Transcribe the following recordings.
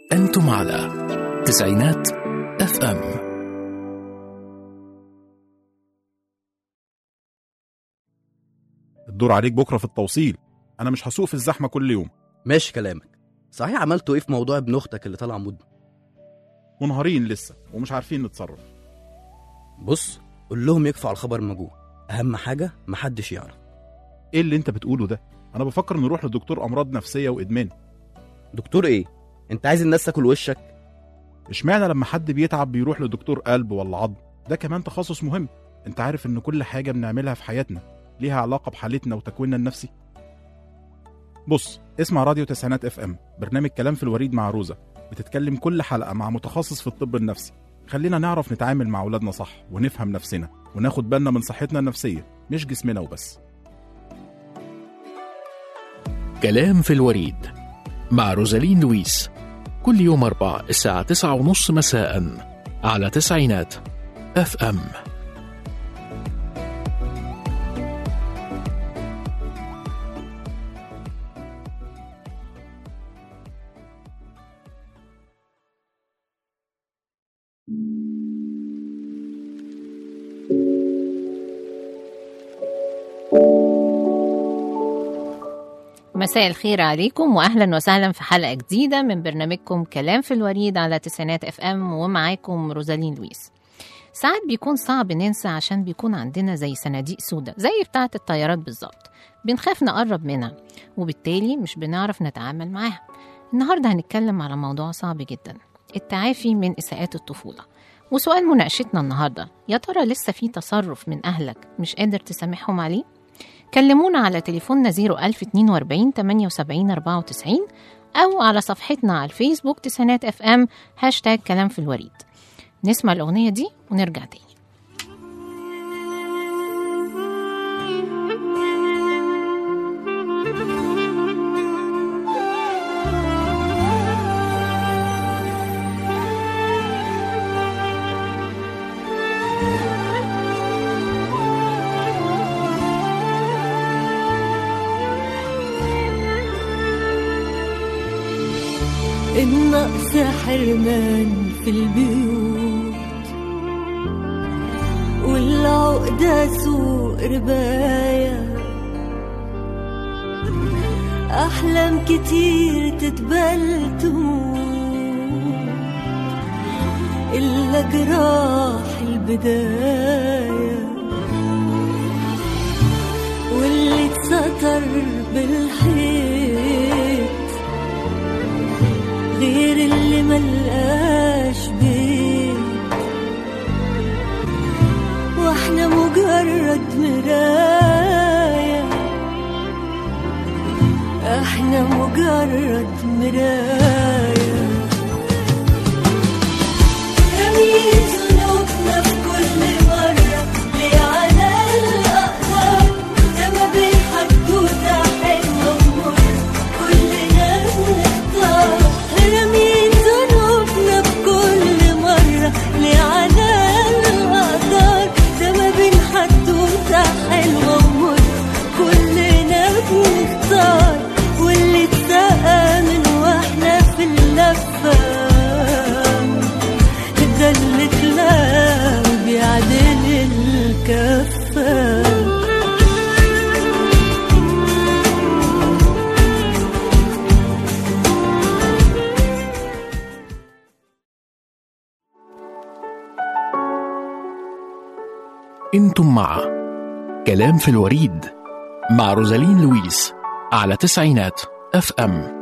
أنتم على تسعينات اف ام الدور عليك بكره في التوصيل انا مش هسوق في الزحمه كل يوم ماشي كلامك صحيح عملتوا ايه في موضوع ابن اختك اللي طالع مدمن منهارين لسه ومش عارفين نتصرف بص قول لهم يكفوا على الخبر الموجود اهم حاجه محدش يعرف ايه اللي انت بتقوله ده انا بفكر نروح لدكتور امراض نفسيه وادمان دكتور ايه انت عايز الناس تاكل وشك اشمعنى لما حد بيتعب بيروح لدكتور قلب ولا عظم ده كمان تخصص مهم انت عارف ان كل حاجه بنعملها في حياتنا ليها علاقه بحالتنا وتكويننا النفسي بص اسمع راديو تسعينات اف ام برنامج كلام في الوريد مع روزا بتتكلم كل حلقه مع متخصص في الطب النفسي خلينا نعرف نتعامل مع اولادنا صح ونفهم نفسنا وناخد بالنا من صحتنا النفسيه مش جسمنا وبس كلام في الوريد مع روزالين لويس كل يوم أربع الساعة تسعة ونص مساء على تسعينات اف ام مساء الخير عليكم واهلا وسهلا في حلقه جديده من برنامجكم كلام في الوريد على تسعينات اف ام ومعاكم روزالين لويس ساعات بيكون صعب ننسى عشان بيكون عندنا زي صناديق سودة زي بتاعة الطيارات بالظبط بنخاف نقرب منها وبالتالي مش بنعرف نتعامل معاها النهاردة هنتكلم على موضوع صعب جدا التعافي من إساءات الطفولة وسؤال مناقشتنا النهاردة يا ترى لسه في تصرف من أهلك مش قادر تسامحهم عليه؟ كلمونا على تليفوننا 01042 78 94 أو على صفحتنا على الفيسبوك تسعينات اف ام هاشتاج كلام في الوريد نسمع الأغنية دي ونرجع تاني النقص حرمان في البيوت والعقدة سوق رباية أحلام كتير تتبل تموت إلا جراح البداية واللي اتستر بالحيط غير اللي ملقاش بيت واحنا مجرد مراية احنا مجرد مراية رميت ذنوبنا في كل مرة ليه على الأقدار ده ما بين حدوتة حلوة ومرة كلنا بنختار رميت ذنوبنا في كل مرة ليه على الأقدار ده ما بين حدوتة حلوة ومرة كلنا بنختار واللي اتسقى من واحنا في اللفة ده اللي اتلاقى بيعدل الكفة انتم مع كلام في الوريد مع روزالين لويس على تسعينات اف ام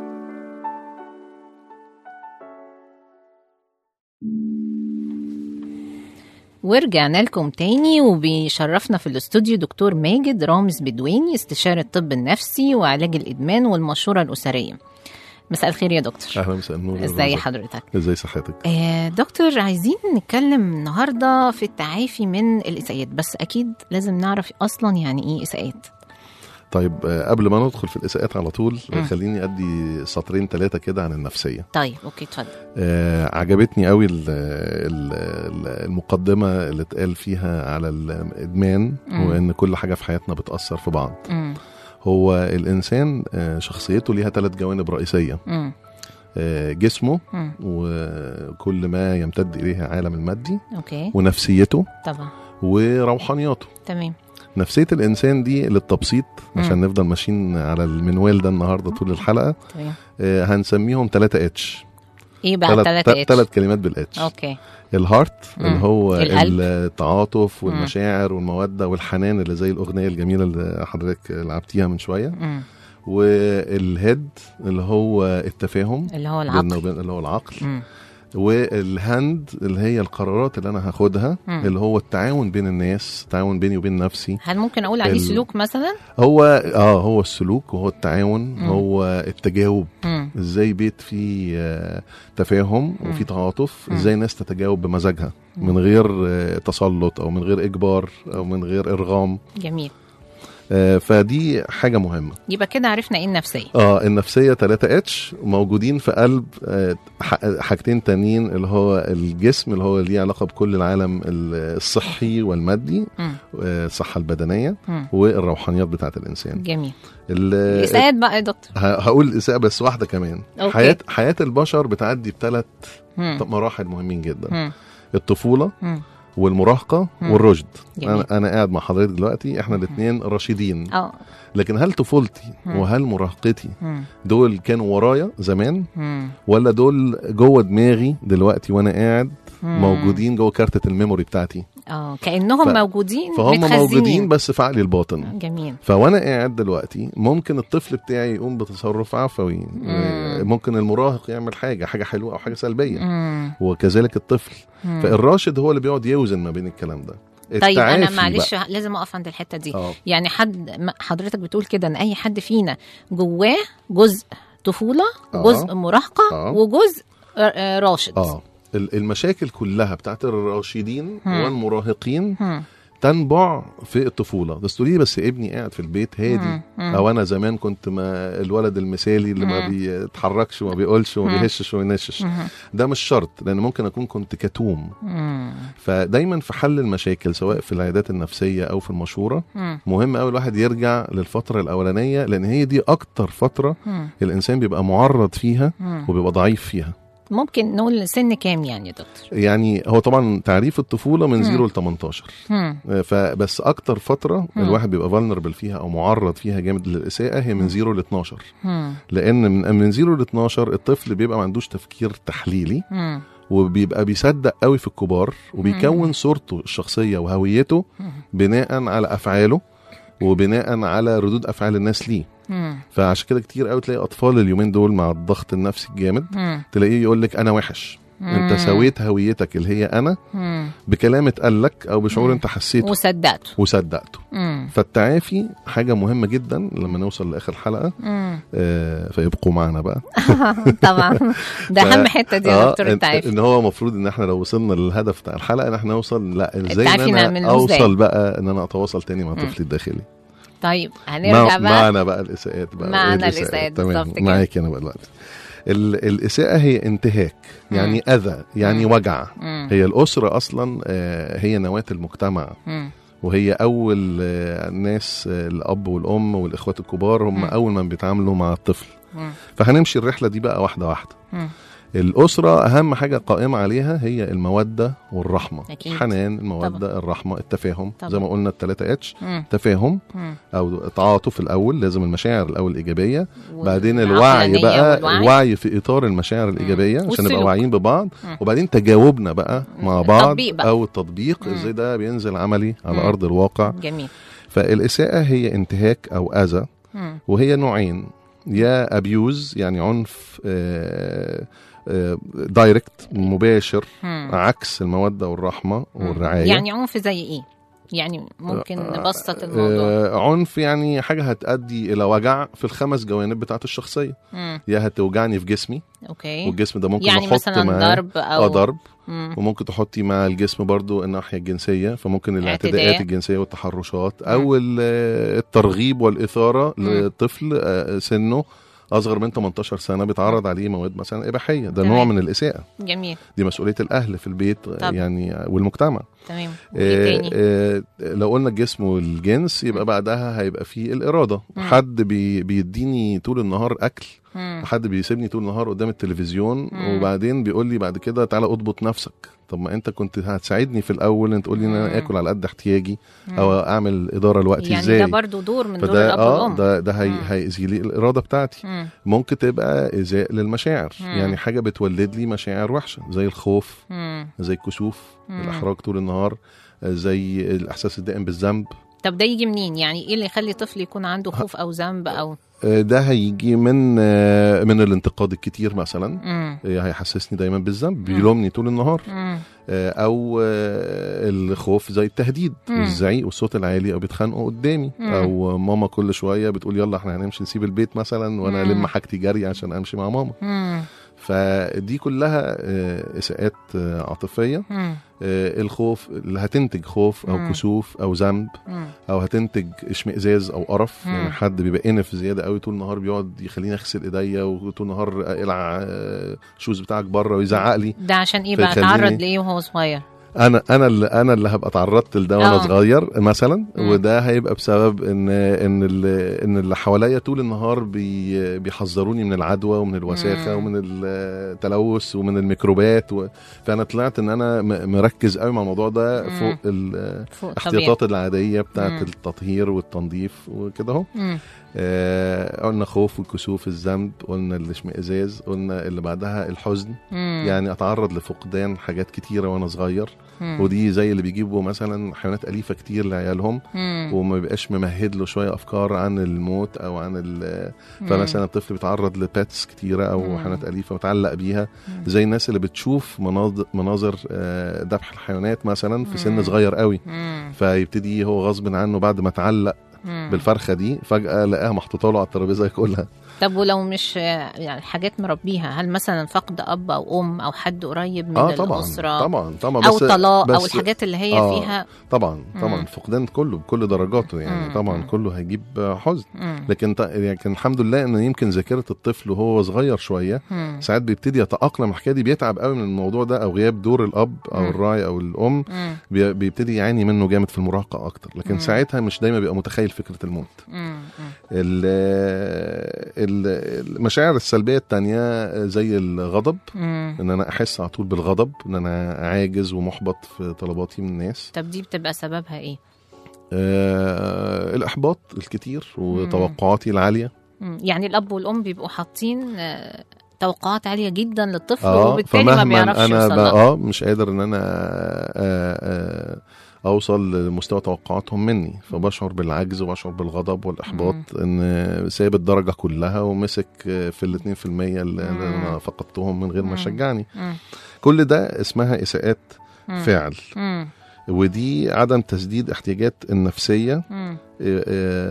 ورجعنا لكم تاني وبيشرفنا في الاستوديو دكتور ماجد رامز بدويني استشاري الطب النفسي وعلاج الإدمان والمشورة الأسرية مساء الخير يا دكتور اهلا مساء النور يا ازاي روزا. حضرتك ازاي صحتك آه دكتور عايزين نتكلم النهارده في التعافي من الإساءات بس أكيد لازم نعرف أصلا يعني إيه إساءات طيب آه، قبل ما ندخل في الاساءات على طول آه، مم. خليني ادي سطرين ثلاثه كده عن النفسيه طيب أوكي اتفضل آه عجبتني قوي ال- ال- ال- المقدمه اللي اتقال فيها على الادمان مم. وان كل حاجه في حياتنا بتاثر في بعض مم. هو الانسان آه، شخصيته ليها ثلاث جوانب رئيسيه مم. آه، جسمه مم. وكل ما يمتد اليه عالم المادي اوكي ونفسيته طبعا وروحانياته تمام نفسية الإنسان دي للتبسيط عشان مم. نفضل ماشيين على المنوال ده النهاردة طول الحلقة تمام آه، هنسميهم 3 اتش ايه بقى الثلاثة اتش ثلاث كلمات بالاتش اوكي الهارت مم. اللي هو القلب. التعاطف مم. والمشاعر والمودة والحنان اللي زي الأغنية الجميلة اللي حضرتك لعبتيها من شوية مم. والهيد اللي هو التفاهم اللي هو بيننا العقل وبين اللي هو العقل مم. والهاند اللي هي القرارات اللي انا هاخدها مم. اللي هو التعاون بين الناس التعاون بيني وبين نفسي هل ممكن اقول عليه ال- سلوك مثلا هو اه هو السلوك وهو التعاون مم. هو التجاوب مم. ازاي بيت فيه آه، تفاهم مم. وفي تعاطف مم. ازاي الناس تتجاوب بمزاجها مم. من غير آه، تسلط او من غير اجبار او من غير ارغام جميل آه، فدي حاجه مهمه يبقى كده عرفنا ايه النفسية اه النفسيه 3 اتش موجودين في قلب آه، ح- حاجتين تانيين اللي هو الجسم اللي هو ليه علاقه بكل العالم ال- الصحي والمادي مم. آه، الصحه البدنيه مم. والروحانيات بتاعت الانسان جميل ال- الإساءات بقى يا دكتور ه- هقول الإساءة بس واحدة كمان أوكي. حياة حياة البشر بتعدي بثلاث مم. مراحل مهمين جدا مم. الطفولة مم. والمراهقة مم. والرشد جميل أنا أنا قاعد مع حضرتك دلوقتي إحنا مم. الاثنين راشدين اه لكن هل طفولتي مم. وهل مراهقتي مم. دول كانوا ورايا زمان مم. ولا دول جوه دماغي دلوقتي وأنا قاعد مم. موجودين جوه كارتة الميموري بتاعتي اه كأنهم ف- موجودين فهم متخزنين. موجودين بس في عقلي الباطن جميل فوانا قاعد دلوقتي ممكن الطفل بتاعي يقوم بتصرف عفوي مم. ممكن المراهق يعمل حاجه حاجه حلوه او حاجه سلبيه مم. وكذلك الطفل مم. فالراشد هو اللي بيقعد يوزن ما بين الكلام ده طيب انا التعافي معلش بقى. لازم اقف عند الحته دي اه يعني حد ما- حضرتك بتقول كده ان اي حد فينا جواه جزء طفوله آه. جزء مراهقه آه. وجزء آه، آه، راشد اه ال- المشاكل كلها بتاعت الراشدين مم. والمراهقين مم. تنبع في الطفوله بس تقولي بس ابني قاعد في البيت هادي مم. مم. او انا زمان كنت ما الولد المثالي اللي ما مم. بيتحركش وما بيقولش وما مم. بيهشش وما ينشش مم. ده مش شرط لان ممكن اكون كنت كتوم مم. فدايما في حل المشاكل سواء في العيادات النفسيه او في المشوره مم. مهم قوي الواحد يرجع للفتره الاولانيه لان هي دي اكتر فتره مم. الانسان بيبقى معرض فيها مم. وبيبقى ضعيف فيها ممكن نقول سن كام يعني يا دكتور يعني هو طبعا تعريف الطفوله من مم. 0 ل 18 مم. آه، فبس اكتر فتره مم. الواحد بيبقى فولنربل فيها او معرض فيها جامد للاساءه هي من 0 ل 12 مم. لان من من 0 ل 12 الطفل بيبقى ما عندوش تفكير تحليلي مم. وبيبقى بيصدق قوي في الكبار وبيكون مم. صورته الشخصيه وهويته مم. بناء على افعاله وبناء على ردود افعال الناس ليه مم. فعشان كده كتير قوي تلاقي اطفال اليومين دول مع الضغط النفسي الجامد مم. تلاقيه يقول لك انا وحش انت مم. سويت هويتك اللي هي انا مم. بكلام اتقال لك او بشعور مم. انت حسيته وصدقته وصدقته مم. فالتعافي حاجه مهمه جدا لما نوصل لاخر حلقه مم. آه فيبقوا معنا بقى طبعا ده ف- اهم حته دي يا دكتور إن- التعافي ان هو المفروض ان احنا لو وصلنا للهدف بتاع الحلقه ان احنا نوصل لا ازاي التعافي ان انا نعمله اوصل إزاي؟ بقى ان انا اتواصل تاني مع مم. طفلي الداخلي طيب هنرجع مع بقى معنا بقى الاساءات بقى معنا إيه الإساءات تمام بالظبط كده. معاكي انا بقى دلوقتي ال- الاساءه هي انتهاك يعني اذى يعني مم. وجع مم. هي الاسره اصلا آه، هي نواه المجتمع مم. وهي اول آه، ناس آه، الاب والام والاخوات الكبار هم مم. اول من بيتعاملوا مع الطفل مم. فهنمشي الرحله دي بقى واحده واحده مم. الأسرة أهم حاجة قائمة عليها هي المودة والرحمة أكيد. الحنان المودة الرحمة التفاهم طبعا. زي ما قلنا التلاتة اتش مم. تفاهم مم. أو تعاطف الأول لازم المشاعر الأول إيجابية بعدين والعقلانية الوعي بقى والوعي. الوعي في إطار المشاعر الإيجابية عشان والسلوك. نبقى واعيين ببعض مم. وبعدين تجاوبنا بقى مع بعض التطبيق بقى. أو التطبيق مم. إزاي ده بينزل عملي على مم. أرض الواقع جميل فالإساءة هي انتهاك أو أذى مم. وهي نوعين يا ابيوز يعني عنف آه، آه، دايركت مباشر مم. عكس الموده والرحمه والرعايه يعني عنف زي ايه؟ يعني ممكن آه، نبسط الموضوع آه، عنف يعني حاجه هتؤدي الى وجع في الخمس جوانب بتاعت الشخصيه مم. يا هتوجعني في جسمي اوكي والجسم ده ممكن يعني احط مثلا معاه ضرب او اه ضرب مم. وممكن تحطي مع الجسم برضو الناحيه الجنسيه فممكن الاعتداءات اعتداء. الجنسيه والتحرشات او ال- الترغيب والاثاره مم. لطفل آه، سنه اصغر من 18 سنه بيتعرض عليه مواد مثلا اباحيه ده تمام. نوع من الاساءه جميل دي مسؤوليه الاهل في البيت آه، طب. يعني آه، والمجتمع تمام وايه آه، تاني؟ آه، لو قلنا الجسم والجنس يبقى مم. بعدها هيبقى فيه الاراده مم. حد بي بيديني طول النهار اكل مم. حد بيسيبني طول النهار قدام التلفزيون مم. وبعدين بيقول لي بعد كده تعالى اضبط نفسك طب ما انت كنت هتساعدني في الاول انت تقول لي ان مم. انا اكل على قد احتياجي مم. او اعمل اداره لوقتي يعني ازاي ده برضو دور من دور فده الاب اه والام ده ده هي مم. هيأذي لي الاراده بتاعتي مم. ممكن تبقى ازاء للمشاعر مم. يعني حاجه بتولد لي مشاعر وحشه زي الخوف مم. زي الكسوف مم. الاحراج طول النهار زي الاحساس الدائم بالذنب طب ده يجي منين يعني ايه اللي يخلي طفل يكون عنده خوف او ذنب او آه، ده هيجي من آه، من الانتقاد الكتير مثلا مم. آه، هيحسسني دايما بالذنب بيلومني طول النهار مم. آه، او آه، الخوف زي التهديد مم. الزعيق والصوت العالي او بيتخانقوا قدامي مم. او ماما كل شويه بتقول يلا احنا هنمشي نسيب البيت مثلا وانا مم. الم حاجتي جري عشان امشي مع ماما مم. فدي كلها آه، اساءات آه، عاطفيه مم. آه، الخوف اللي هتنتج خوف او مم. كسوف او ذنب مم. او هتنتج اشمئزاز او قرف مم. يعني حد بيبقى انف زياده قوي طول النهار بيقعد يخليني اغسل ايديا وطول النهار اقلع آه، الشوز بتاعك بره ويزعق لي ده عشان ايه بقى فيخليني- اتعرض ليه وهو صغير انا انا اللي انا اللي هبقى تعرضت لده وانا آه. صغير مثلا مم. وده هيبقى بسبب ان ان اللي ان اللي حواليا طول النهار بي بيحذروني من العدوى ومن الوساخه مم. ومن التلوث ومن الميكروبات و... فانا طلعت ان انا م- مركز قوي مع الموضوع ده مم. فوق فوق الطبيعي الاحتياطات العاديه بتاعت مم. التطهير والتنظيف وكده اهو مم. آه قلنا خوف والكسوف الذنب قلنا الاشمئزاز قلنا اللي بعدها الحزن مم. يعني اتعرض لفقدان حاجات كتيره وانا صغير مم. ودي زي اللي بيجيبوا مثلا حيوانات اليفه كتير لعيالهم مم. وما بيبقاش ممهد له شويه افكار عن الموت او عن ال- مم. فمثلا الطفل بيتعرض لباتس كتيره او مم. حيوانات اليفه متعلق بيها مم. زي الناس اللي بتشوف مناظر مناظر آه، ذبح الحيوانات مثلا في مم. سن صغير قوي مم. فيبتدي هو غصب عنه بعد ما اتعلق مم. بالفرخه دي فجاه لقاها محطوطه له على الترابيزه ياكلها طب ولو مش يعني حاجات مربيها هل مثلا فقد اب او ام او حد قريب من اه طبعا الاسره طبعا طبعا او بس طلاق او بس الحاجات اللي هي آه. فيها طبعا طبعا مم. فقدان كله بكل درجاته يعني مم. طبعا مم. كله هيجيب حزن مم. لكن ط- لكن الحمد لله ان يمكن ذاكره الطفل وهو صغير شويه مم. ساعات بيبتدي يتاقلم الحكايه دي بيتعب قوي من الموضوع ده او غياب دور الاب او مم. الراعي او الام مم. بي- بيبتدي يعاني منه جامد في المراهقه اكتر لكن مم. ساعتها مش دايما بيبقى متخيل فكره الموت مم. ال- ال- المشاعر السلبيه التانية زي الغضب مم. ان انا احس على طول بالغضب ان انا عاجز ومحبط في طلباتي من الناس طب دي بتبقى سببها ايه؟ آه الاحباط الكتير وتوقعاتي العاليه مم. يعني الاب والام بيبقوا حاطين آه، توقعات عاليه جدا للطفل اه وبالتالي ما فمهما بيعرفش انا يوصل بقى لها اه مش قادر ان انا آه آه اوصل لمستوى توقعاتهم مني فبشعر بالعجز وبشعر بالغضب والاحباط ان سايب الدرجه كلها ومسك في ال 2% اللي اللي انا مم. فقدتهم من غير ما مم. شجعني مم. كل ده اسمها اساءات مم. فعل مم. ودي عدم تسديد احتياجات النفسيه مم. آه،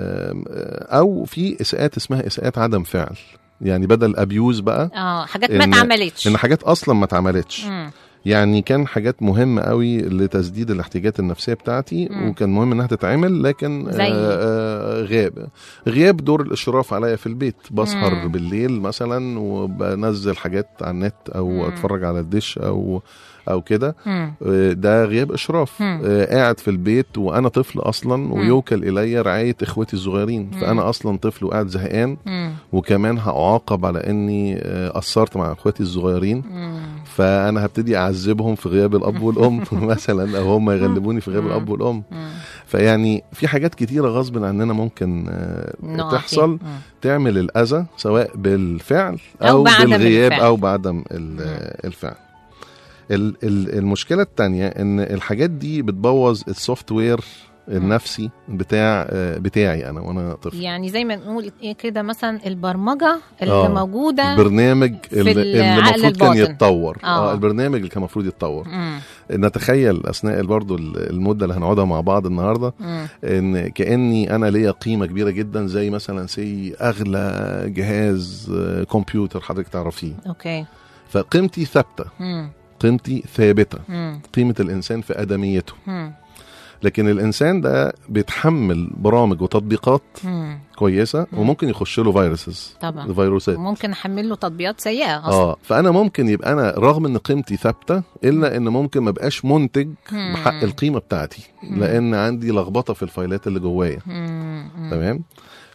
آه، او في اساءات اسمها اساءات عدم فعل يعني بدل ابيوز بقى اه حاجات ما إن- اتعملتش ان حاجات اصلا ما اتعملتش مم. يعني كان حاجات مهمة قوي لتسديد الاحتياجات النفسية بتاعتي مم. وكان مهم انها تتعمل لكن زي؟ آه آه غياب غياب دور الاشراف عليا في البيت بسهر مم. بالليل مثلا وبنزل حاجات على النت او مم. اتفرج على الدش او او كده مم. آه، ده غياب اشراف مم. آه، قاعد في البيت وانا طفل اصلا ويوكل الي رعايه اخوتي الصغيرين مم. فانا اصلا طفل وقاعد زهقان مم. وكمان هاعاقب على اني آه، قصرت مع اخواتي الصغيرين مم. فانا هبتدي اعذبهم في غياب الاب والام مثلا او هم يغلبوني في غياب مم. الاب والام مم. فيعني في حاجات كتيره غصب عننا ممكن آه، نقع فيها. تحصل مم. تعمل الاذى سواء بالفعل أو او, بعدم بالغياب الفعل. او بعدم ال- آه، الفعل ال- ال- المشكله التانية ان الحاجات دي بتبوظ السوفت وير النفسي بتاع آه، بتاعي انا وانا طفل يعني زي ما نقول ايه كده مثلا البرمجه اللي آه. موجوده البرنامج اللي اللي العقل المفروض كان الباطن. يتطور آه. اه البرنامج اللي كان المفروض يتطور مم. نتخيل اثناء برضو المده اللي هنقعدها مع بعض النهارده مم. ان كاني انا ليا قيمه كبيره جدا زي مثلا سي اغلى جهاز آه، كمبيوتر حضرتك تعرفيه اوكي فقيمتي ثابته مم. قيمتي ثابته مم. قيمه الانسان في ادميته مم. لكن الانسان ده بيتحمل برامج وتطبيقات مم. كويسه مم. وممكن يخش له فيروسز طبعا فيروسات ممكن احمل له تطبيقات سيئه اصلا اه فانا ممكن يبقى انا رغم ان قيمتي ثابته الا ان ممكن ما بقاش منتج مم. بحق القيمه بتاعتي مم. لان عندي لخبطه في الفايلات اللي جوايا مم. مم. تمام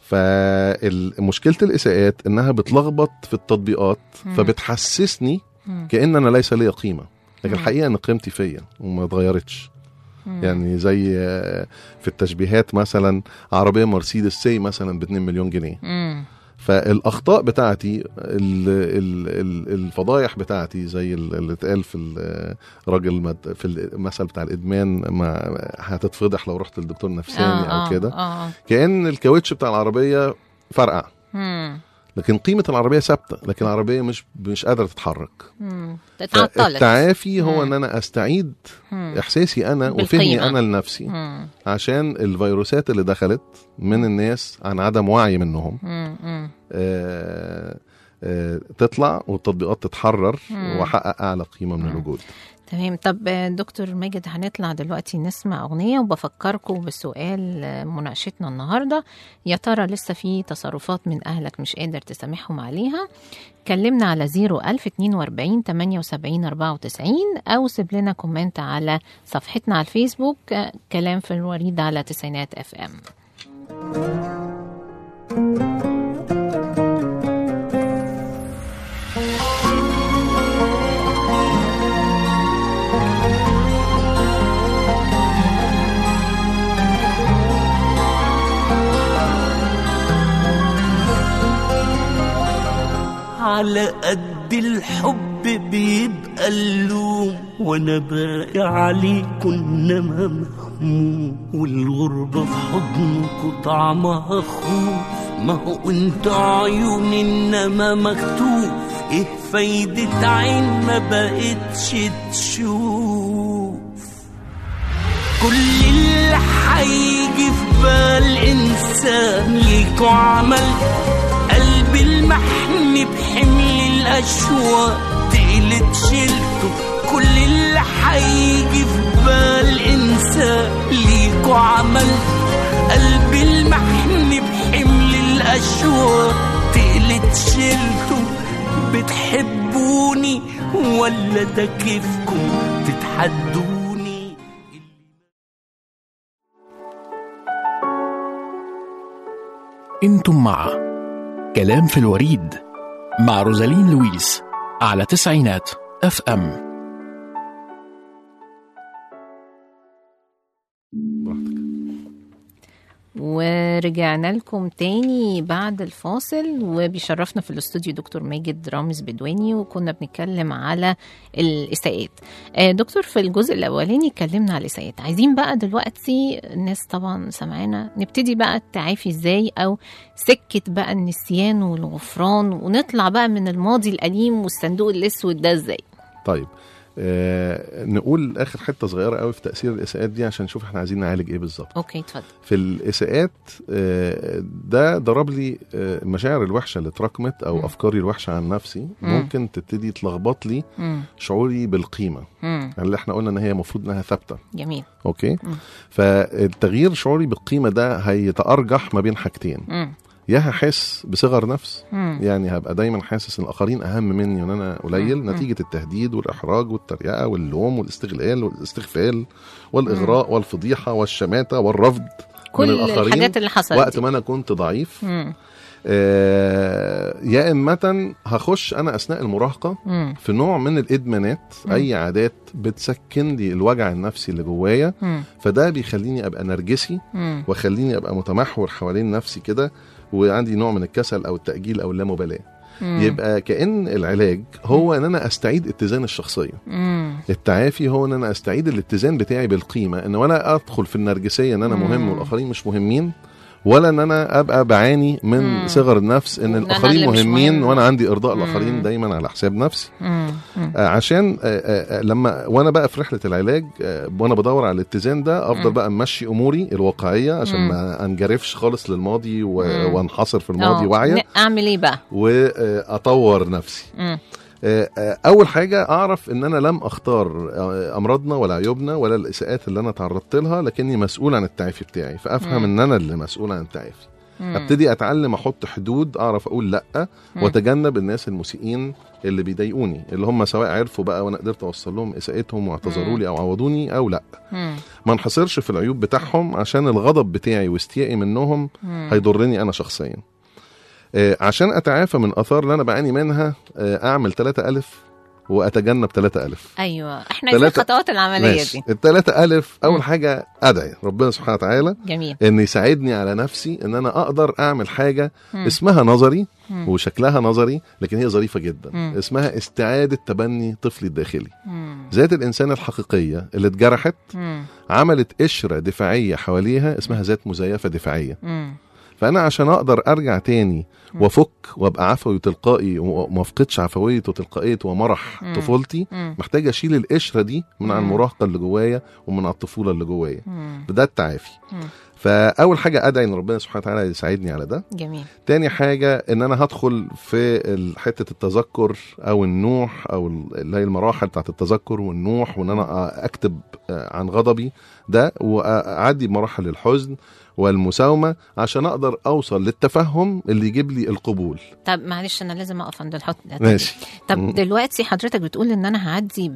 فمشكله الاساءات انها بتلخبط في التطبيقات مم. فبتحسسني مم. كان انا ليس لي قيمه لكن مم. الحقيقه ان قيمتي فيا وما اتغيرتش مم. يعني زي آه، في التشبيهات مثلا عربيه مرسيدس سي مثلا ب 2 مليون جنيه مم. فالاخطاء بتاعتي ال ال ال الفضايح بتاعتي زي ال- اللي اتقال في الراجل مد- في المثل بتاع الادمان ما هتتفضح لو رحت للدكتور نفساني او كده اه كان الكاوتش بتاع العربيه فرقع مم. لكن قيمه العربيه ثابته لكن العربيه مش مش قادره تتحرك مم. اتعطلت فالتعافي هو مم. ان انا استعيد مم. احساسي انا بالقيمة. وفهمي انا لنفسي مم. عشان الفيروسات اللي دخلت من الناس عن عدم وعي منهم مم. مم. آه، آه، تطلع والتطبيقات تتحرر مم. واحقق اعلى قيمه من مم. الوجود تمام طب آه، دكتور ماجد هنطلع دلوقتي نسمع أغنية وبفكركم بسؤال آه، مناقشتنا النهاردة يا ترى لسه في تصرفات من أهلك مش قادر تسامحهم عليها كلمنا على 01042 78 94 أو سيب لنا كومنت على صفحتنا على الفيسبوك آه، كلام في الوريد على تسعينات اف ام على قد الحب بيبقى اللوم وانا باقي عليه كنا مهموم والغربة في حضنكوا طعمها خوف ما هو انت عيون انما مكتوف ايه فايدة عين ما بقتش تشوف كل اللي هيجي في بال انسان ليكوا عمل قلبي المحمي بحمل الاشواق تقلت شلته كل اللي هيجي في بال انسان ليكوا عمل قلبي المحمي بحمل الاشواق تقلت شلته بتحبوني ولا ده كيفكم تتحدوني انتم مع كلام في الوريد مع روزالين لويس على تسعينات اف ام براحتك ورجعنا لكم تاني بعد الفاصل وبيشرفنا في الاستوديو دكتور ماجد رامز بدواني وكنا بنتكلم على الإساءات آه، دكتور في الجزء الأولاني اتكلمنا على الإساءات عايزين بقى دلوقتي الناس طبعا سمعانا نبتدي بقى التعافي ازاي أو سكة بقى النسيان والغفران ونطلع بقى من الماضي الأليم والصندوق الأسود ده ازاي طيب آه نقول اخر حته صغيره قوي في تاثير الاساءات دي عشان نشوف احنا عايزين نعالج ايه بالظبط أوكي اتفضل في الاساءات آه، ده ضرب لي آه، المشاعر الوحشه اللي اتراكمت او مم. افكاري الوحشه عن نفسي مم. ممكن تبتدي تلخبط لي مم. شعوري بالقيمه مم. اللي احنا قلنا ان هي المفروض انها ثابته جميل اوكي مم. فالتغيير شعوري بالقيمه ده هيتارجح ما بين حاجتين مم. يا هحس بصغر نفس مم. يعني هبقى دايما حاسس ان الاخرين اهم مني وان انا قليل مم. نتيجه التهديد والاحراج والتريقه واللوم والاستغلال والاستغفال والاغراء والفضيحه والشماته والرفض من كل الآخرين الحاجات اللي حصلت وقت دي. ما انا كنت ضعيف مم. آه يا اما هخش انا اثناء المراهقه مم. في نوع من الادمانات مم. اي عادات بتسكن لي الوجع النفسي اللي جوايا مم. فده بيخليني ابقى نرجسي مم. وخليني ابقى متمحور حوالين نفسي كده وعندي نوع من الكسل او التاجيل او اللامبالاه مم. يبقى كان العلاج هو ان انا استعيد اتزان الشخصيه مم. التعافي هو ان انا استعيد الاتزان بتاعي بالقيمه ان وانا ادخل في النرجسيه ان انا مهم مم. والاخرين مش مهمين ولا ان انا ابقى بعاني من مم. صغر النفس ان وإن أنا الاخرين اللي مش مهمين مهم. وانا عندي ارضاء مم. الاخرين دايما على حساب نفسي مم. مم. آه، عشان آه، آه، آه، لما وانا بقى في رحله العلاج آه، وانا بدور على الاتزان ده افضل مم. بقى امشي اموري الواقعيه عشان مم. ما انجرفش خالص للماضي و- مم. وانحصر في الماضي آه. واعيه ن- اعمل ايه بقى واطور نفسي مم. آه، آه، اول حاجه اعرف ان انا لم اختار آه، امراضنا ولا عيوبنا ولا الاساءات اللي انا تعرضت لها لكني مسؤول عن التعافي بتاعي فافهم مم. ان انا اللي مسؤول عن التعافي مم. ابتدي اتعلم احط حدود اعرف اقول لا مم. واتجنب الناس المسيئين اللي بيضايقوني اللي هم سواء عرفوا بقى وانا قدرت اوصل لهم اساءتهم واعتذروا مم. لي او عوضوني او لا مم. ما انحصرش في العيوب بتاعهم عشان الغضب بتاعي واستيائي منهم مم. هيضرني انا شخصيا آه، عشان اتعافى من اثار اللي انا بعاني منها آه، اعمل 3 الف واتجنب 3 الف ايوه احنا عايزين تلاتة- الخطوات العمليه دي الثلاثة ألف مم. أول حاجة أدعي ربنا سبحانه وتعالى جميل إن يساعدني على نفسي إن أنا أقدر أعمل حاجة مم. اسمها نظري مم. وشكلها نظري لكن هي ظريفة جدا مم. اسمها استعادة تبني طفلي الداخلي مم. ذات الإنسان الحقيقية اللي اتجرحت مم. عملت قشرة دفاعية حواليها اسمها ذات مزيفة دفاعية مم. فأنا عشان أقدر أرجع تاني مم. وأفك وأبقى عفوي وتلقائي وما أفقدش عفوية وتلقائية ومرح مم. طفولتي مم. محتاج أشيل القشرة دي من على مم. المراهقة اللي جوايا ومن على الطفولة اللي جوايا مم. ده التعافي مم. فاول حاجه ادعي ان ربنا سبحانه وتعالى يساعدني على ده جميل تاني حاجه ان انا هدخل في ال- حته التذكر او النوح او ال- اللي هي المراحل بتاعت التذكر والنوح وان انا اكتب آه، عن غضبي ده واعدي بمراحل الحزن والمساومه عشان اقدر اوصل للتفهم اللي يجيب لي القبول طب معلش انا لازم اقف عند الحط ده ماشي طب مم. دلوقتي حضرتك بتقول ان انا هعدي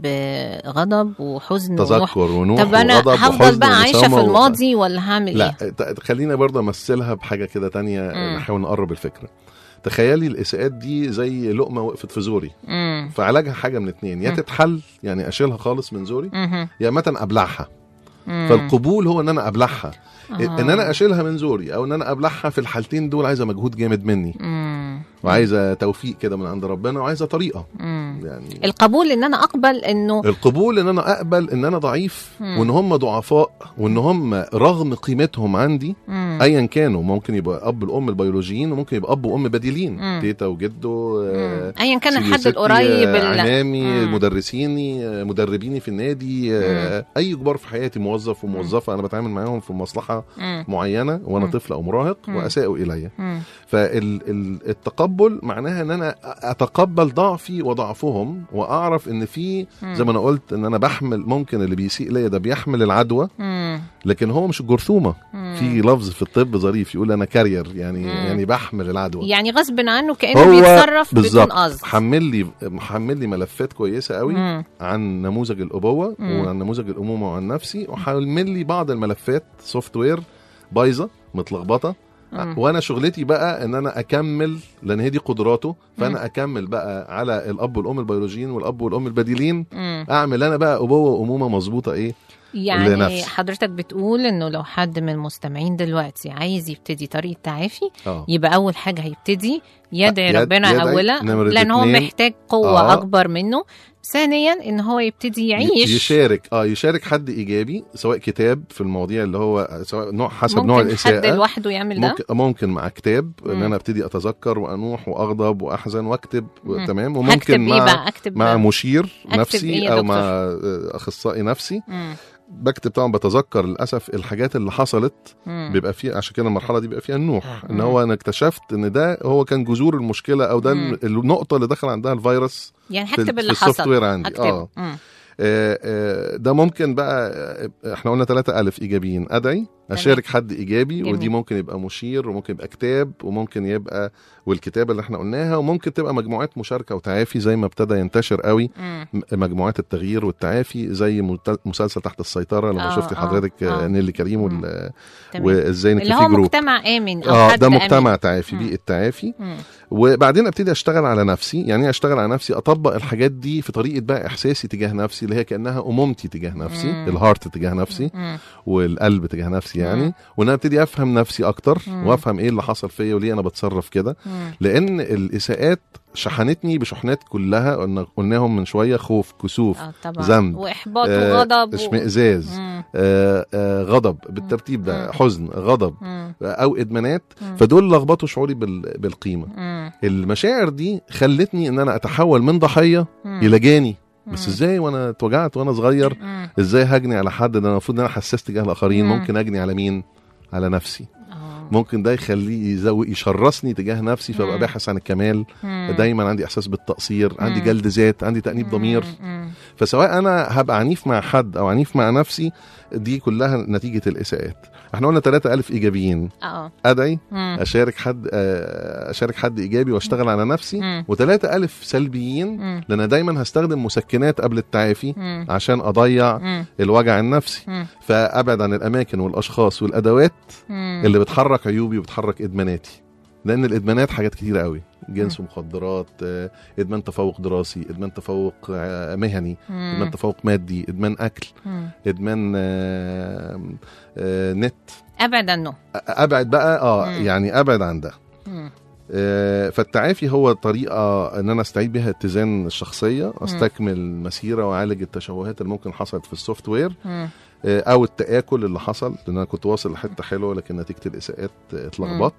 بغضب وحزن ونوح تذكر ونوح طب انا وغضب هفضل وحزن بقى عايشه في ومساومة و- الماضي ولا هعمل لا ايه؟ ت- خلينا برضه امثلها بحاجه كده تانية مم. نحاول نقرب الفكره تخيلي الاساءات دي زي لقمه وقفت في زوري امم فعلاجها حاجه من اتنين يا مم. تتحل يعني اشيلها خالص من زوري مهم. يا متى ابلعها مم. فالقبول هو ان انا ابلعها آه. ان انا اشيلها من زوري او ان انا ابلعها في الحالتين دول عايزه مجهود جامد مني مم. وعايزه توفيق كده من عند ربنا وعايزه طريقه مم. يعني القبول ان انا اقبل انه القبول ان انا اقبل ان انا ضعيف مم. وان هم ضعفاء وان هم رغم قيمتهم عندي مم. ايا كانوا ممكن يبقى اب الام البيولوجيين وممكن يبقى اب وام بديلين مم. تيتا وجده آه، مم. ايا كان سيدي الحد وستي، القريب آه، ال- عمامي مم. مدرسيني آه، مدربيني في النادي آه، اي كبار في حياتي موظف وموظفه انا بتعامل معاهم في مصلحه مم. معينه وانا مم. طفل او مراهق مم. واساءوا الي مم. فالتقبل معناها ان انا اتقبل ضعفي وضعفهم واعرف ان في مم. زي ما انا قلت ان انا بحمل ممكن اللي بيسيء ليا ده بيحمل العدوى مم. لكن هو مش الجرثومه مم. في لفظ في الطب ظريف يقول انا كارير يعني مم. يعني بحمل العدوى يعني غصب عنه كانه بيتصرف بدون بالظبط قصد حمل لي محمل لي ملفات كويسه قوي مم. عن نموذج الابوه مم. وعن نموذج الامومه وعن نفسي وحمل لي بعض الملفات سوفت وير بايظه متلخبطه مم. وانا شغلتي بقى ان انا اكمل لان هي دي قدراته مم. فانا اكمل بقى على الاب والام البيولوجيين والاب والام البديلين مم. اعمل انا بقى ابوه وامومه مظبوطه ايه يعني لنفسي. حضرتك بتقول انه لو حد من المستمعين دلوقتي عايز يبتدي طريقه تعافي اه يبقى اول حاجه هيبتدي يدعي يد- ربنا يدعي. اولا نمرة لان هو اتنين. محتاج قوه آه. اكبر منه ثانيا ان هو يبتدي يعيش يشارك اه يشارك حد ايجابي سواء كتاب في المواضيع اللي هو سواء نوع حسب ممكن نوع حد الاساءه لوحده يعمل ده ممكن ممكن مع كتاب ان مم. انا ابتدي اتذكر وانوح واغضب واحزن واكتب مم. تمام هكتب وممكن ايه مع بقى اكتب مع مشير أكتب نفسي إيه يا او دكتور؟ مع آه، اخصائي نفسي مم. بكتب طبعا بتذكر للاسف الحاجات اللي حصلت مم. بيبقى فيه عشان كده المرحله دي بيبقى فيها النوح ان مم. هو انا اكتشفت ان ده هو كان جذور المشكله او ده مم. النقطه اللي دخل عندها الفيروس يعني في, هكتب في اللي السوفت حصل وير عندي هكتب اه مم. آه، آه، ده ممكن بقى آه، احنا قلنا ثلاثة ألف إيجابيين أدعي أشارك حد إيجابي جميل. ودي ممكن يبقى مشير وممكن يبقى كتاب وممكن يبقى والكتابة اللي احنا قلناها وممكن تبقى مجموعات مشاركة وتعافي زي ما ابتدى ينتشر قوي مم. م- مجموعات التغيير والتعافي زي مت- مسلسل تحت السيطرة لما آه، شفتي آه، حضرتك آه. آه، نيلي كريم وال- تمام. وازاي اللي نكتب هو فيه جروب مجتمع امن او اه حد ده آمن. مجتمع تعافي مم. بيئة تعافي مم. وبعدين ابتدي اشتغل على نفسي يعني ايه اشتغل على نفسي اطبق الحاجات دي في طريقه بقى احساسي تجاه نفسي اللي هي كانها امومتي تجاه نفسي مم. الهارت تجاه نفسي مم. والقلب تجاه نفسي يعني مم. وان انا ابتدي افهم نفسي اكتر مم. وافهم ايه اللي حصل فيا وليه انا بتصرف كده مم. لان الاساءات شحنتني بشحنات كلها قلنا قلناهم من شويه خوف كسوف اه طبعا ذنب. واحباط آه، وغضب و... اشمئزاز مم. آه آه غضب بالترتيب ده مم. حزن غضب مم. آه، او ادمانات مم. فدول لخبطوا شعوري بال- بالقيمه مم. المشاعر دي خلتني ان انا اتحول من ضحيه مم. الى جاني بس مم. ازاي وانا اتوجعت وانا صغير مم. ازاي هجني على حد ده أنا المفروض ان انا حساس تجاه الاخرين مم. ممكن اجني على مين على نفسي آه. ممكن ده يخليه يزو يشرسني تجاه نفسي فابقى مم. باحث عن الكمال مم. دايما عندي احساس بالتقصير عندي مم. جلد ذات عندي تانيب مم. ضمير مم. فسواء انا هبقى عنيف مع حد او عنيف مع نفسي دي كلها نتيجه الاساءات احنا قلنا ثلاثة ألف ايجابيين اه ادعي مم. اشارك حد آه، اشارك حد ايجابي واشتغل على نفسي مم. وثلاثة ألف سلبيين مم. لان أنا دايما هستخدم مسكنات قبل التعافي مم. عشان اضيع مم. الوجع النفسي مم. فابعد عن الاماكن والاشخاص والادوات مم. اللي بتحرك عيوبي وبتحرك ادماناتي لان الادمانات حاجات كتيره قوي جنس ومخدرات آه، ادمان تفوق دراسي ادمان تفوق آه، مهني ادمان مم. تفوق مادي ادمان اكل مم. ادمان آه، آه، نت ابعد عنه أ- ابعد بقى اه مم. يعني ابعد عن ده مم. آه، فالتعافي هو طريقه ان انا استعيد بها اتزان الشخصيه استكمل مسيره واعالج التشوهات اللي ممكن حصلت في السوفت وير مم. آه، او التاكل اللي حصل لان انا كنت واصل لحته حلوه لكن نتيجه الاساءات آه، اتلخبطت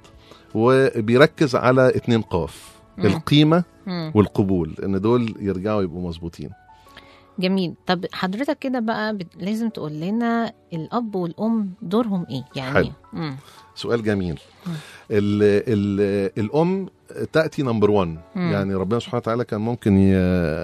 وبيركز على اتنين قاف مم. القيمه مم. والقبول ان دول يرجعوا يبقوا مظبوطين جميل طب حضرتك كده بقى بت... لازم تقول لنا الاب والام دورهم ايه يعني حلو. مم. سؤال جميل مم. ال ال الام تاتي نمبر 1 مم. يعني ربنا سبحانه وتعالى كان ممكن ي...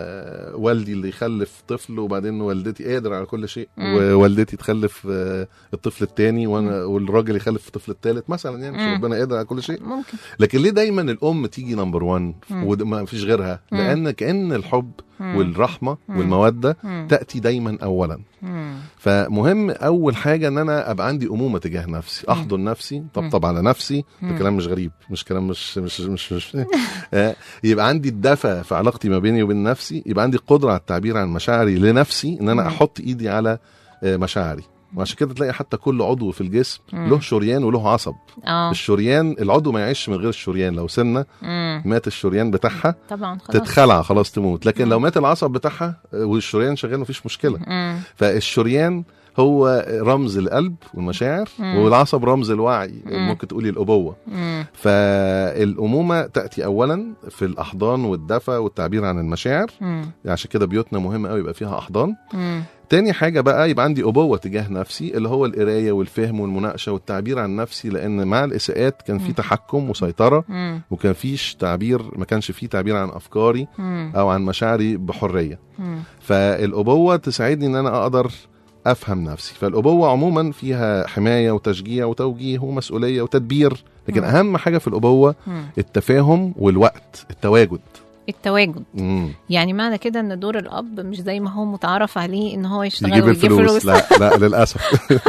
والدي اللي يخلف طفل وبعدين والدتي قادر على كل شيء مم. ووالدتي تخلف آه، الطفل الثاني وانا والراجل يخلف الطفل الثالث مثلا يعني مش مم. ربنا قادر على كل شيء ممكن لكن ليه دايما الام تيجي نمبر 1 مم. وما فيش غيرها مم. لان كان الحب مم. والرحمه مم. والموده مم. تاتي دايما اولا مم. فمهم اول حاجه ان انا ابقى عندي امومه تجاه نفسي مم. احضن نفسي طبطب على نفسي ده مم. كلام مش غريب مش كلام مش مش مش, مش آه، يبقى عندي الدفى في علاقتي ما بيني وبين نفسي يبقى عندي قدره على التعبير عن مشاعري لنفسي ان مم. انا احط ايدي على آه، مشاعري وعشان كده تلاقي حتى كل عضو في الجسم مم. له شريان وله عصب اه الشريان العضو ما يعيش من غير الشريان لو سنه مم. مات الشريان بتاعها طبعا خلاص تتخلع خلاص تموت لكن مم. لو مات العصب بتاعها آه، والشريان شغال مفيش مشكله مم. فالشريان هو رمز القلب والمشاعر مم. والعصب رمز الوعي مم. ممكن تقولي الابوه مم. فالامومه تاتي اولا في الاحضان والدفى والتعبير عن المشاعر مم. عشان كده بيوتنا مهم قوي يبقى فيها احضان مم. تاني حاجة بقى يبقى عندي أبوة تجاه نفسي اللي هو القراية والفهم والمناقشة والتعبير عن نفسي لأن مع الإساءات كان في مم. تحكم وسيطرة مم. وكان فيش تعبير ما كانش فيه تعبير عن أفكاري مم. أو عن مشاعري بحرية مم. فالأبوة تساعدني إن أنا أقدر أفهم نفسي فالأبوة عموما فيها حماية وتشجيع وتوجيه ومسؤولية وتدبير لكن مم. أهم حاجة في الأبوة مم. التفاهم والوقت التواجد التواجد مم. يعني معنى كده ان دور الاب مش زي ما هو متعارف عليه ان هو يشتغل يجيب ويجيب الفلوس فلوس لا لا للأسف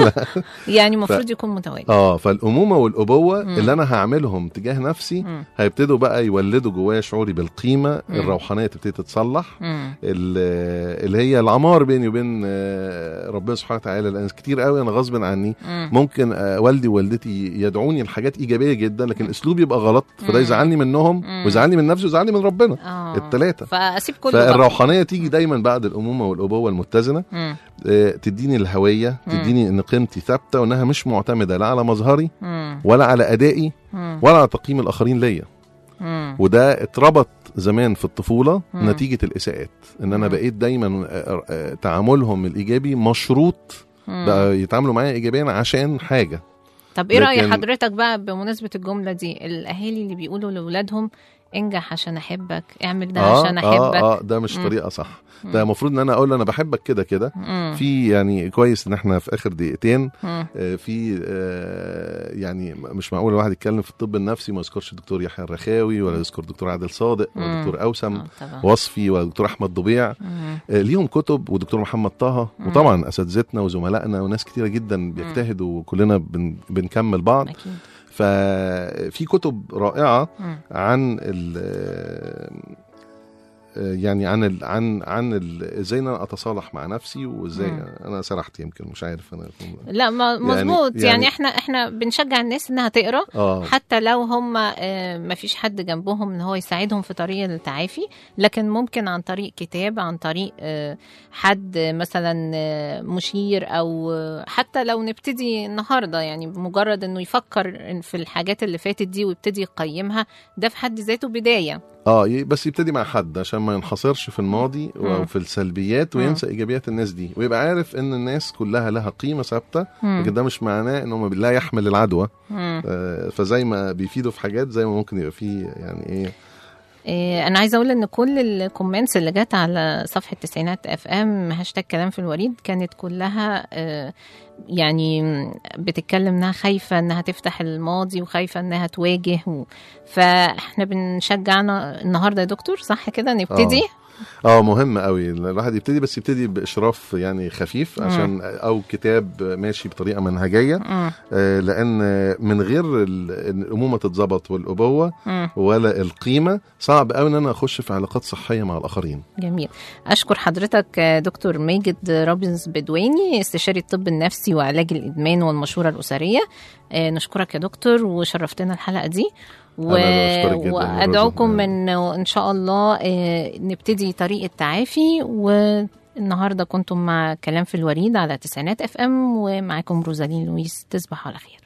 يعني المفروض يكون متواجد اه فالامومه والابوه مم. اللي انا هعملهم تجاه نفسي مم. هيبتدوا بقى يولدوا جوايا شعوري بالقيمه مم. الروحانيه تبتدي تتصلح مم. ال- اللي هي العمار بيني وبين آه، ربنا سبحانه وتعالى لان كتير قوي انا غصب عني مم. ممكن آه، والدي ووالدتي يدعوني لحاجات ايجابيه جدا لكن اسلوبي يبقى غلط فده مم. يزعلني منهم مم. ويزعلني من نفسي ويزعلني من ربنا اه التلاتة. فاسيب كله بقى. فالروحانيه تيجي دايما بعد الامومه والابوه المتزنه مم. آه، تديني الهويه مم. تديني ان قيمتي ثابته وانها مش معتمده لا على مظهري مم. ولا على ادائي مم. ولا على تقييم الاخرين ليا مم. وده اتربط زمان في الطفوله مم. نتيجه الاساءات ان انا مم. بقيت دايما آه، آه، تعاملهم الايجابي مشروط مم. بقى يتعاملوا معايا ايجابيا عشان حاجه طب ايه راي لكن- حضرتك بقى بمناسبه الجمله دي الاهالي اللي بيقولوا لاولادهم انجح عشان احبك اعمل ده عشان احبك اه اه ده مش مم. طريقه صح مم. ده المفروض ان انا اقول له انا بحبك كده كده مم. في يعني كويس ان احنا في اخر دقيقتين مم. آه، في آه، يعني مش معقول الواحد يتكلم في الطب النفسي ما يذكرش الدكتور يحيى الرخاوي ولا يذكر دكتور عادل صادق ولا مم. دكتور اوسم آه، طبعا وصفي ولا دكتور احمد ضبيع مم. آه، ليهم كتب ودكتور محمد طه مم. وطبعا اساتذتنا وزملائنا وناس كتيره جدا بيجتهدوا وكلنا بن بنكمل بعض اكيد ففي كتب رائعه مم. عن ال آه، يعني عن ال عن عن ال- ازاي إن انا اتصالح مع نفسي وازاي مم. انا سرحت يمكن مش عارف انا لا ما يعني- مظبوط يعني, يعني- احنا احنا بنشجع الناس انها تقرا اه حتى لو هم آه، ما فيش حد جنبهم ان هو يساعدهم في طريق التعافي لكن ممكن عن طريق كتاب عن طريق آه، حد مثلا آه، مشير او آه، حتى لو نبتدي النهارده يعني بمجرد انه يفكر إن في الحاجات اللي فاتت دي ويبتدي يقيمها ده في حد ذاته بدايه اه ي- بس يبتدي مع حد عشان ما ينحصرش في الماضي مم. وفي السلبيات مم. وينسى ايجابيات الناس دي ويبقى عارف ان الناس كلها لها قيمه ثابته مم. لكن ده مش معناه ان هم لا يحمل العدوى مم. آه، فزي ما بيفيدوا في حاجات زي ما ممكن يبقى فيه يعني ايه إيه، انا عايزه اقول ان كل الكومنتس اللي جت على صفحه تسعينات اف ام هاشتاج كلام في الوريد كانت كلها آه، يعني بتتكلم انها خايفه انها تفتح الماضي وخايفه انها تواجه و... فاحنا بنشجعنا النهارده يا دكتور صح كده نبتدي اه مهم قوي الواحد يبتدي بس يبتدي باشراف يعني خفيف مم. عشان او كتاب ماشي بطريقه منهجيه مم. آه، لان من غير ال- إن الامومه تتظبط والابوه مم. ولا القيمه صعب قوي ان انا اخش في علاقات صحيه مع الاخرين جميل أشكر حضرتك آه، دكتور ماجد رابنز بدواني استشاري الطب النفسي وعلاج الإدمان والمشورة الأسرية آه، نشكرك يا دكتور وشرفتنا الحلقة دي و... أنا بشكرك جداً يا وأدعوكم روزا. من إن شاء الله آه، نبتدي طريق التعافي والنهاردة كنتم مع كلام في الوريد على تسعينات اف ام ومعاكم روزالين لويس تصبحوا على خير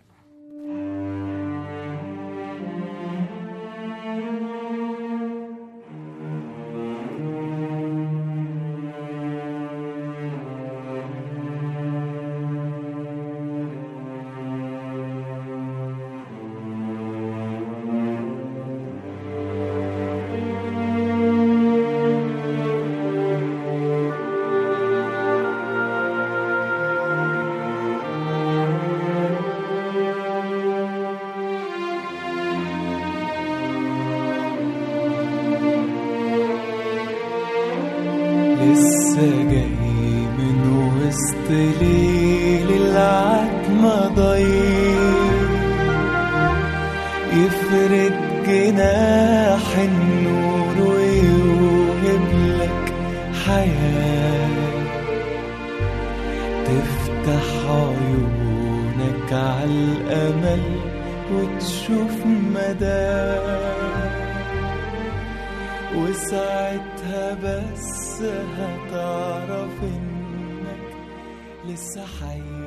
لسه جاي من وسط ليل العتمة ضيق يفرد جناح النور ويوهب لك حياة تفتح عيونك على الأمل وتشوف مدى وساعتها بس هتعرف انك لسه حي